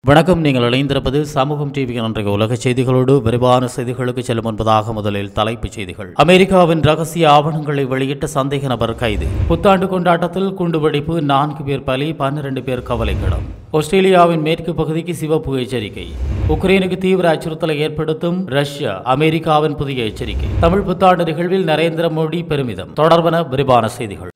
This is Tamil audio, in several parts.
வணக்கம் நீங்கள் இணைந்திருப்பது சமூகம் டிவியின் இன்றைய உலக செய்திகளோடு விரிவான செய்திகளுக்கு செல்லும் முன்பதாக முதலில் தலைப்புச் செய்திகள் அமெரிக்காவின் ரகசிய ஆவணங்களை வெளியிட்ட சந்தேக நபர் கைது புத்தாண்டு கொண்டாட்டத்தில் குண்டுவெடிப்பு நான்கு பேர் பலி பன்னிரண்டு பேர் கவலைக்கிடம் ஆஸ்திரேலியாவின் மேற்கு பகுதிக்கு சிவப்பு எச்சரிக்கை உக்ரைனுக்கு தீவிர அச்சுறுத்தலை ஏற்படுத்தும் ரஷ்யா அமெரிக்காவின் புதிய எச்சரிக்கை தமிழ் புத்தாண்டு நிகழ்வில் நரேந்திர மோடி பெருமிதம் தொடர்பன விரிவான செய்திகள்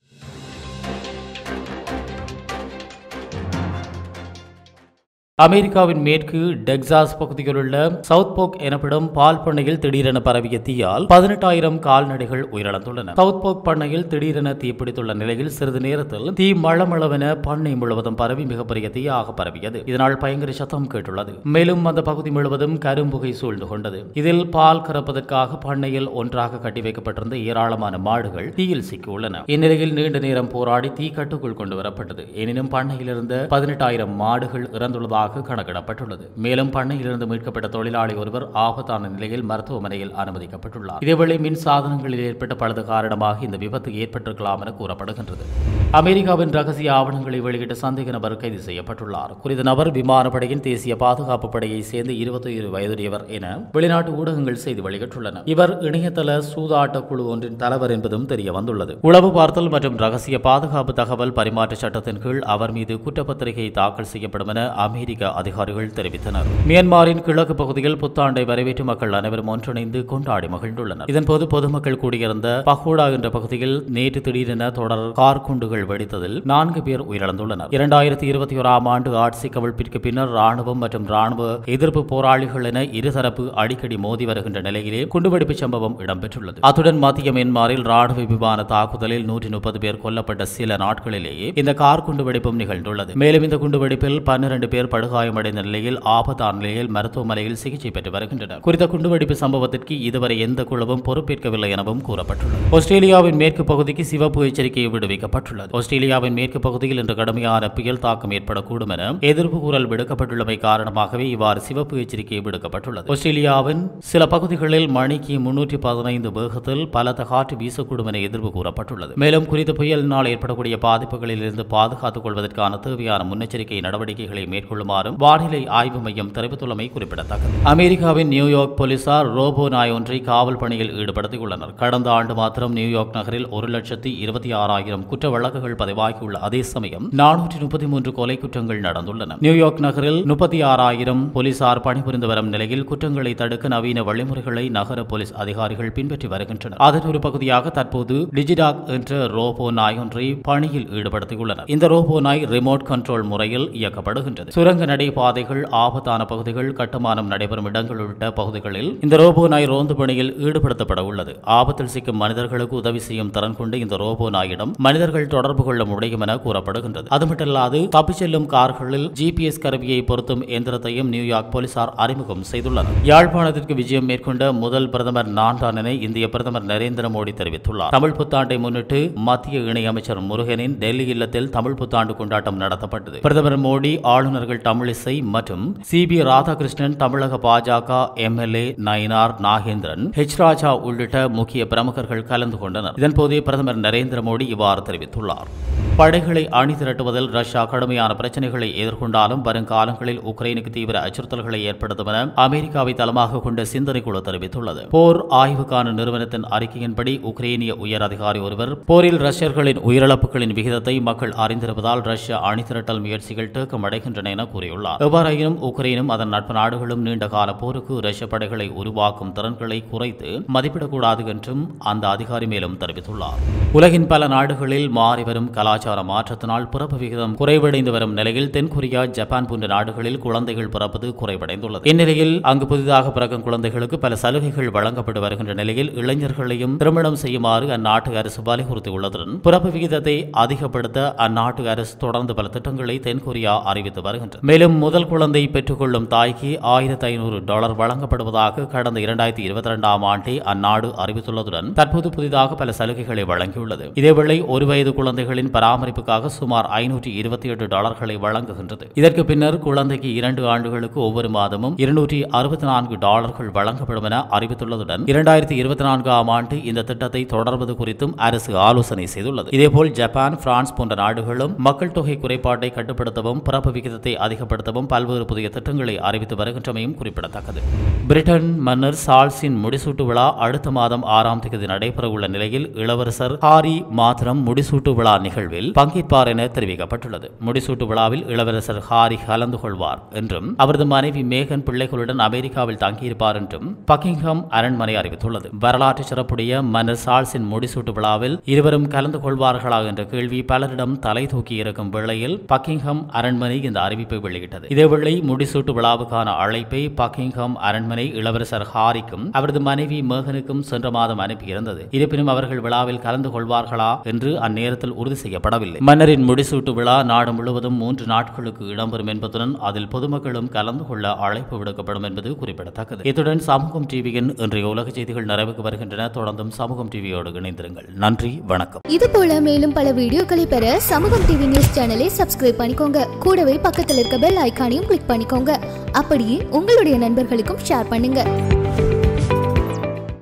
அமெரிக்காவின் மேற்கு டெக்சாஸ் பகுதியில் உள்ள சவுத் போக் எனப்படும் பால் பண்ணையில் திடீரென பரவிய தீயால் பதினெட்டாயிரம் கால்நடைகள் உயிரிழந்துள்ளன சவுத் போக் பண்ணையில் திடீரென தீப்பிடித்துள்ள நிலையில் சிறிது நேரத்தில் தீ மளமளவென பண்ணை முழுவதும் பரவி மிகப்பெரிய தீயாக பரவியது இதனால் பயங்கர சத்தம் கேட்டுள்ளது மேலும் அந்த பகுதி முழுவதும் கரும்புகை சூழ்ந்து கொண்டது இதில் பால் கறப்பதற்காக பண்ணையில் ஒன்றாக கட்டி வைக்கப்பட்டிருந்த ஏராளமான மாடுகள் தீயில் சிக்கியுள்ளன இந்நிலையில் நீண்ட நேரம் போராடி தீ கட்டுக்குள் கொண்டு வரப்பட்டது எனினும் பண்ணையில் இருந்த பதினெட்டாயிரம் மாடுகள் இறந்துள்ளதாக கணக்கிடப்பட்டுள்ளது மேலும் பண்ணையிலிருந்து மீட்கப்பட்ட தொழிலாளி ஒருவர் ஆபத்தான நிலையில் மருத்துவமனையில் அனுமதிக்கப்பட்டுள்ளார் இதேவேளை மின் சாதனங்களில் ஏற்பட்ட பழுது காரணமாக இந்த விபத்து ஏற்பட்டிருக்கலாம் என கூறப்படுகின்றது அமெரிக்காவின் ரகசிய ஆவணங்களை வெளியிட்ட சந்தேக நபர் கைது செய்யப்பட்டுள்ளார் குறித்த நபர் விமானப்படையின் தேசிய பாதுகாப்பு படையை சேர்ந்த இருபத்தி ஏழு வயதுடையவர் என வெளிநாட்டு ஊடகங்கள் செய்தி வெளியிட்டுள்ளன இவர் இணையதள சூதாட்ட குழு ஒன்றின் தலைவர் என்பதும் தெரிய வந்துள்ளது உளவு பார்த்தல் மற்றும் ரகசிய பாதுகாப்பு தகவல் பரிமாற்ற சட்டத்தின் கீழ் அவர் மீது குற்றப்பத்திரிகை தாக்கல் செய்யப்படும் என அமெரிக்க அதிகாரிகள் தெரிவித்தனர் மியான்மரின் கிழக்கு பகுதியில் புத்தாண்டை வரவேற்று மக்கள் அனைவரும் ஒன்றிணைந்து கொண்டாடி மகிழ்ந்துள்ளனர் இதன்போது பொதுமக்கள் கூடியிருந்த பஹோடா என்ற பகுதியில் நேற்று திடீரென தொடர் கார் குண்டுகள் வெடித்ததில் நான்கு பேர் உயிரிழந்துள்ளனர் இரண்டாயிரத்தி இருபத்தி ஓராம் ஆண்டு ஆட்சி கவிழ்ப்பிற்கு பின்னர் ராணுவம் மற்றும் ராணுவ எதிர்ப்பு போராளிகள் என இருதரப்பு அடிக்கடி மோதி வருகின்ற நிலையிலே குண்டுவெடிப்பு சம்பவம் இடம்பெற்றுள்ளது அத்துடன் மத்திய மியான்மரில் ராணுவ விமான தாக்குதலில் நூற்றி முப்பது பேர் கொல்லப்பட்ட சில நாட்களிலேயே இந்த கார் குண்டுவெடிப்பும் நிகழ்ந்துள்ளது மேலும் இந்த குண்டுவெடிப்பில் பன்னிரண்டு பேர் படுகாயமடைந்த நிலையில் ஆபத்தான நிலையில் மருத்துவமனையில் சிகிச்சை பெற்று வருகின்றனர் குறித்த குண்டுவெடிப்பு சம்பவத்திற்கு இதுவரை எந்த குழுவும் பொறுப்பேற்கவில்லை எனவும் கூறப்பட்டுள்ளது ஆஸ்திரேலியாவின் மேற்கு பகுதிக்கு சிவப்பு எச்சரிக்கை விடுவிக்கப்பட்டுள்ளது ஆஸ்திரேலியாவின் மேற்கு பகுதியில் இன்று கடுமையான புயல் தாக்கம் ஏற்படக்கூடும் என எதிர்ப்பு குரல் விடுக்கப்பட்டுள்ளமை காரணமாகவே இவ்வாறு சிவப்பு எச்சரிக்கை விடுக்கப்பட்டுள்ளது ஆஸ்திரேலியாவின் சில பகுதிகளில் மணிக்கு முன்னூற்றி பதினைந்து வேகத்தில் பலத்த காற்று வீசக்கூடும் என எதிர்ப்பு கூறப்பட்டுள்ளது மேலும் குறித்த புயலினால் ஏற்படக்கூடிய பாதிப்புகளில் இருந்து பாதுகாத்துக் கொள்வதற்கான தேவையான முன்னெச்சரிக்கை நடவடிக்கைகளை மேற்கொள்ளுமாறும் வானிலை ஆய்வு மையம் தெரிவித்துள்ளமை குறிப்பிடத்தக்கது அமெரிக்காவின் நியூயார்க் போலீசார் ரோபோ நாய் ஒன்றை காவல் பணியில் ஈடுபடுத்தியுள்ளனர் கடந்த ஆண்டு மாத்திரம் நியூயார்க் நகரில் ஒரு லட்சத்தி இருபத்தி ஆறாயிரம் குற்ற வழக்குகள் பதிவாகியுள்ள அதே சமயம் நானூற்றி முப்பத்தி மூன்று கொலை குற்றங்கள் நடந்துள்ளன நியூயார்க் நகரில் முப்பத்தி ஆறாயிரம் போலீசார் பணிபுரிந்து வரும் நிலையில் குற்றங்களை தடுக்க நவீன வழிமுறைகளை நகர போலீஸ் அதிகாரிகள் பின்பற்றி வருகின்றனர் அதன் ஒரு பகுதியாக தற்போது டிஜிடாக் என்ற ரோபோ நாய் ஒன்றை பணியில் ஈடுபடுத்தியுள்ளனர் இந்த ரோபோ நாய் ரிமோட் கண்ட்ரோல் முறையில் இயக்கப்படுகின்றது சுரங்க நடைபாதைகள் ஆபத்தான பகுதிகள் கட்டுமானம் நடைபெறும் இடங்கள் உள்ளிட்ட பகுதிகளில் இந்த ரோபோ நாய் ரோந்து பணியில் ஈடுபடுத்தப்பட உள்ளது ஆபத்தில் சிக்கும் மனிதர்களுக்கு உதவி செய்யும் திறன் கொண்டு இந்த ரோபோ நாயிடம் மனிதர்கள் தொடர்பு கொள்ள முடியும் என கூறப்படுகின்றது அதுமட்டல்லாது தப்பிச் செல்லும் கார்களில் ஜிபிஎஸ் கருவியை பொருத்தும் எந்திரத்தையும் நியூயார்க் போலீசார் அறிமுகம் செய்துள்ளனர் யாழ்ப்பாணத்திற்கு விஜயம் மேற்கொண்ட முதல் பிரதமர் நான் தான் என இந்திய பிரதமர் நரேந்திர மோடி தெரிவித்துள்ளார் தமிழ் புத்தாண்டை முன்னிட்டு மத்திய இணையமைச்சர் முருகனின் டெல்லி இல்லத்தில் தமிழ் புத்தாண்டு கொண்டாட்டம் நடத்தப்பட்டது பிரதமர் மோடி ஆளுநர்கள் தமிழிசை மற்றும் சி பி ராதாகிருஷ்ணன் தமிழக பாஜக எம்எல்ஏ நயினார் நாகேந்திரன் ஹெச் ராஜா உள்ளிட்ட முக்கிய பிரமுகர்கள் கலந்து கொண்டனர் இதன்போதே பிரதமர் நரேந்திர மோடி இவ்வாறு தெரிவித்துள்ளார் படைகளை அணி திரட்டுவதில் ரஷ்யா கடுமையான பிரச்சனைகளை எதிர்கொண்டாலும் வருங்காலங்களில் உக்ரைனுக்கு தீவிர அச்சுறுத்தல்களை ஏற்படுத்தும் என அமெரிக்காவை தளமாக கொண்ட சிந்தனை குழு தெரிவித்துள்ளது போர் ஆய்வுக்கான நிறுவனத்தின் அறிக்கையின்படி உக்ரைனிய உயர் அதிகாரி ஒருவர் போரில் ரஷ்யர்களின் உயிரிழப்புகளின் விகிதத்தை மக்கள் அறிந்திருப்பதால் ரஷ்யா அணி திரட்டல் முயற்சிகள் தேக்கம் அடைகின்றன என கூறியுள்ளார் எவ்வாறாயினும் உக்ரைனும் அதன் நட்பு நாடுகளும் நீண்ட கால போருக்கு ரஷ்ய படைகளை உருவாக்கும் திறன்களை குறைத்து மதிப்பிடக்கூடாது என்றும் அந்த அதிகாரி மேலும் தெரிவித்துள்ளார் உலகின் பல நாடுகளில் மாறிவரும் கலாச்சார மாற்றத்தினால் பிறப்பு விகிதம் குறைவடைந்து வரும் நிலையில் தென்கொரியா ஜப்பான் போன்ற நாடுகளில் குழந்தைகள் பிறப்பது குறைவடைந்துள்ளது இந்நிலையில் அங்கு புதிதாக பிறக்கும் குழந்தைகளுக்கு பல சலுகைகள் வழங்கப்பட்டு வருகின்ற நிலையில் இளைஞர்களையும் திருமணம் செய்யுமாறு அந்நாட்டு அரசு வலியுறுத்தியுள்ளதுடன் பிறப்பு விகிதத்தை அதிகப்படுத்த அந்நாட்டு அரசு தொடர்ந்து பல திட்டங்களை தென்கொரியா அறிவித்து வருகின்றது மேலும் முதல் குழந்தை பெற்றுக்கொள்ளும் தாய்க்கு ஆயிரத்தி ஐநூறு டாலர் வழங்கப்படுவதாக கடந்த இரண்டாயிரத்தி இருபத்தி இரண்டாம் ஆண்டே அந்நாடு அறிவித்துள்ளதுடன் தற்போது புதிதாக பல சலுகைகளை வழங்கியுள்ளது இதேவேளை ஒரு வயது குழந்தைகளின் பராமரிப்புக்காக சுமார் ஐநூற்றி இருபத்தி எட்டு டாலர்களை வழங்குகின்றது இதற்கு பின்னர் குழந்தைக்கு இரண்டு ஆண்டுகளுக்கு ஒவ்வொரு மாதமும் இருநூற்றி அறுபத்தி நான்கு டாலர்கள் வழங்கப்படும் என அறிவித்துள்ளதுடன் இரண்டாயிரத்தி இருபத்தி நான்காம் ஆண்டு இந்த திட்டத்தை தொடர்வது குறித்தும் அரசு ஆலோசனை செய்துள்ளது இதேபோல் ஜப்பான் பிரான்ஸ் போன்ற நாடுகளும் மக்கள் தொகை குறைபாட்டை கட்டுப்படுத்தவும் பிறப்பு விகிதத்தை அதிகரிக்க அதிகப்படுத்தவும் பல்வேறு புதிய திட்டங்களை அறிவித்து வருகின்றமையும் குறிப்பிடத்தக்கது பிரிட்டன் மன்னர் சார்ல்ஸின் முடிசூட்டு விழா அடுத்த மாதம் ஆறாம் தேதி நடைபெறவுள்ள நிலையில் இளவரசர் ஹாரி மாத்திரம் முடிசூட்டு விழா நிகழ்வில் பங்கேற்பார் என தெரிவிக்கப்பட்டுள்ளது முடிசூட்டு விழாவில் இளவரசர் ஹாரி கலந்து கொள்வார் என்றும் அவரது மனைவி மேகன் பிள்ளைகளுடன் அமெரிக்காவில் தங்கியிருப்பார் என்றும் பக்கிங்ஹாம் அரண்மனை அறிவித்துள்ளது வரலாற்று சிறப்புடைய மன்னர் சார்ல்ஸின் முடிசூட்டு விழாவில் இருவரும் கலந்து கொள்வார்களா என்ற கேள்வி பலரிடம் தலை தூக்கி இருக்கும் வேளையில் பக்கிங்ஹாம் அரண்மனை இந்த அறிவிப்பை வெளியிட்டது இதேவேளை முடிசூட்டு விழாவுக்கான அழைப்பை பக்கிங்ஹாம் அரண்மனை இளவரசர் ஹாரிக்கும் அவரது மனைவி மேகனுக்கும் சென்ற மாதம் அனுப்பியிருந்தது இருப்பினும் அவர்கள் விழாவில் கலந்து கொள்வார்களா என்று அந்நேரத்தில் உறுதி செய்யப்படவில்லை மன்னரின் முடிசூட்டு விழா நாடு முழுவதும் மூன்று நாட்களுக்கு இடம்பெறும் என்பதுடன் அதில் பொதுமக்களும் கலந்து கொள்ள அழைப்பு விடுக்கப்படும் என்பது குறிப்பிடத்தக்கது இத்துடன் சமூகம் டிவியின் இன்றைய உலக செய்திகள் நிறைவுக்கு வருகின்றன தொடர்ந்தும் சமூகம் டிவியோடு இணைந்திருங்கள் நன்றி வணக்கம் இது போல மேலும் பல வீடியோக்களை பெற சமூகம் டிவி நியூஸ் சேனலை சப்ஸ்கிரைப் பண்ணிக்கோங்க கூடவே பக்கத்தில் இருக்க பெல் ஐகானையும் கிளிக் பண்ணிக்கோங்க அப்படியே உங்களுடைய நண்பர்களுக்கும் ஷேர் பண்ணுங்க